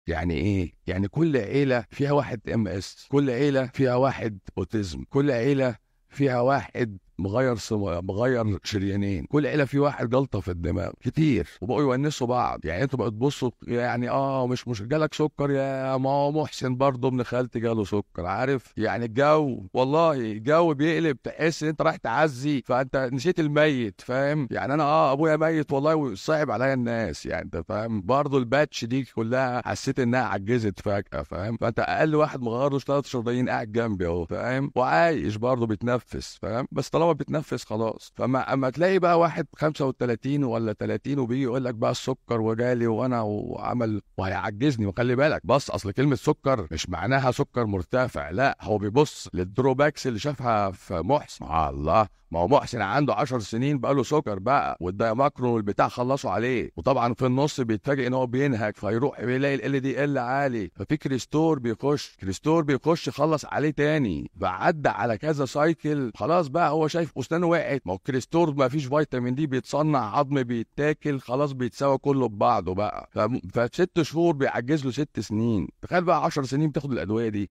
يعني ايه؟ يعني كل عيله فيها واحد ام اس، كل عيله فيها واحد اوتيزم، كل عيله فيها واحد مغير سم... مغير شريانين كل عيله في واحد جلطه في الدماغ كتير وبقوا يونسوا بعض يعني انتوا بقوا تبصوا يعني اه مش مش جالك سكر يا ما هو محسن برضه ابن خالتي جاله سكر عارف يعني الجو والله الجو بيقلب تحس ان انت رايح تعزي فانت نسيت الميت فاهم يعني انا اه ابويا ميت والله وصعب عليا الناس يعني انت فاهم برضه الباتش دي كلها حسيت انها عجزت فجاه فاهم فانت اقل واحد مغير له ثلاث شرايين قاعد جنبي اهو فاهم وعايش برضه بيتنفس فاهم بس طالما بتنفس خلاص فما اما تلاقي بقى واحد 35 ولا 30 وبيجي يقول لك بقى السكر وجالي وانا وعمل وهيعجزني وخلي بالك بص اصل كلمه سكر مش معناها سكر مرتفع لا هو بيبص للدروباكس اللي شافها في محسن آه الله ما هو محسن عنده 10 سنين بقى له سكر بقى والدايماكرون والبتاع خلصوا عليه وطبعا في النص بيتفاجئ ان هو بينهك فيروح بيلاقي ال دي ال عالي ففي كريستور بيخش كريستور بيخش يخلص عليه تاني فعدى على كذا سايكل خلاص بقى هو شايف اسنانه وقعت ما هو كريستور ما فيش فيتامين دي بيتصنع عظم بيتاكل خلاص بيتساوى كله ببعضه بقى فست شهور بيعجز له ست سنين تخيل بقى 10 سنين بتاخد الادويه دي